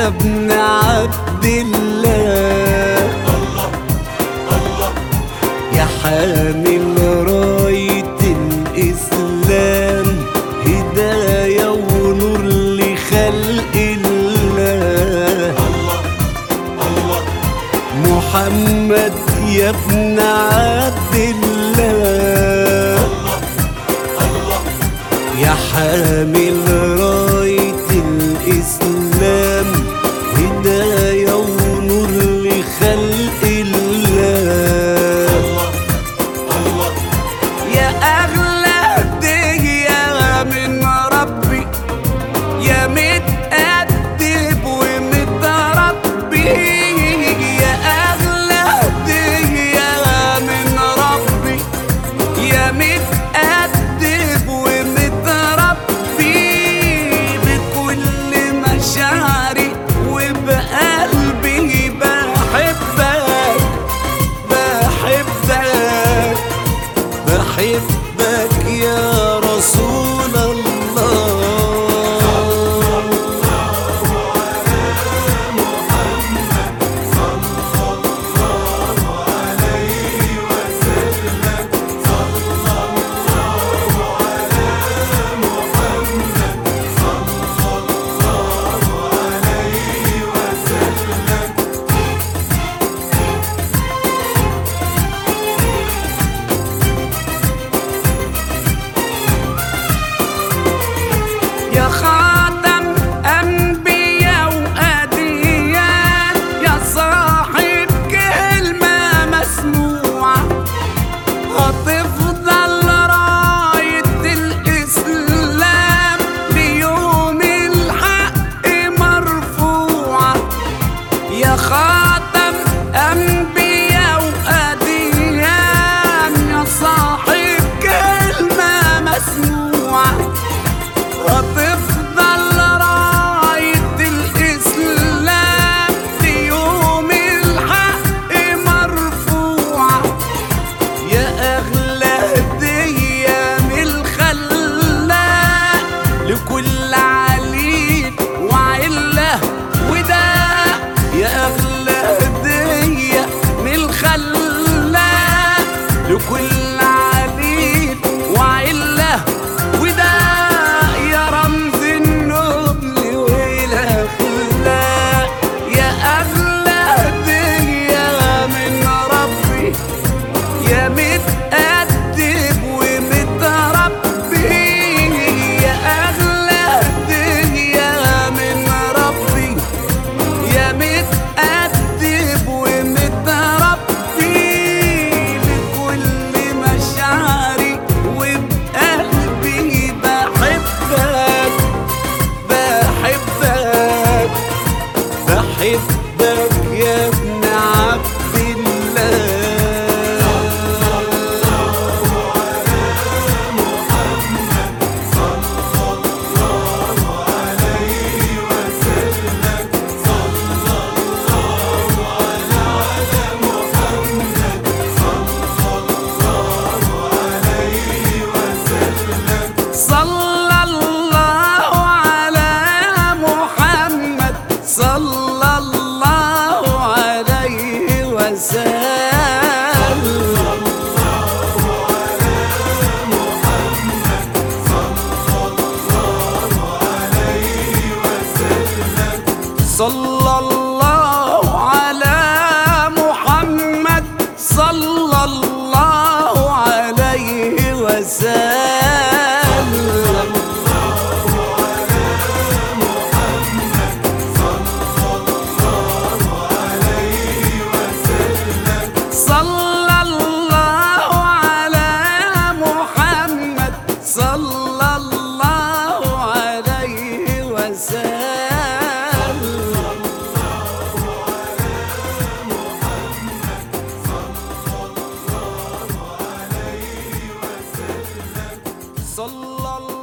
ابن عبد الله يا حامل راية الإسلام هداية ونور لخلق الله محمد يا ابن عبد الله يا حامل راية الإسلام هداية ونور لخلق الله يا أغلى هدية من ربي يا متأدب ومتربي يا أغلى هدية من ربي يا متأدب ومتربي بكل مشاعري وبقلبي بحبك بحبك بحبك يا رسول الله يا خاتم أنبياء وأديان يا صاحب كلمة مسموعة هتفضل راية الإسلام ليوم الحق مرفوعة يا خاتم أنبياء وأديان يا صاحب كلمة مسموعة هتفضل راية الإسلام ليوم الحق مرفوعة يا أغلى هدية من الخلاق لكل عليل وعلة وداء يا أغلى هدية من الخلاق لكل عليل وعلة وداء يا رمز النبل والأخلاق يا أغلى هدية من ربي يا متأدب ومتربي يا أغلى هدية من ربي يا متأدب ومتربي بكل مشاعري وبقلبي بحبك بحبك بحبك يا ابن عبد الله صلى الله على محمد صلى الله عليه وسلم صلى الله على محمد صلى الله عليه وسلم صلى الله على محمد صلى الله عليه وسلم صلى الله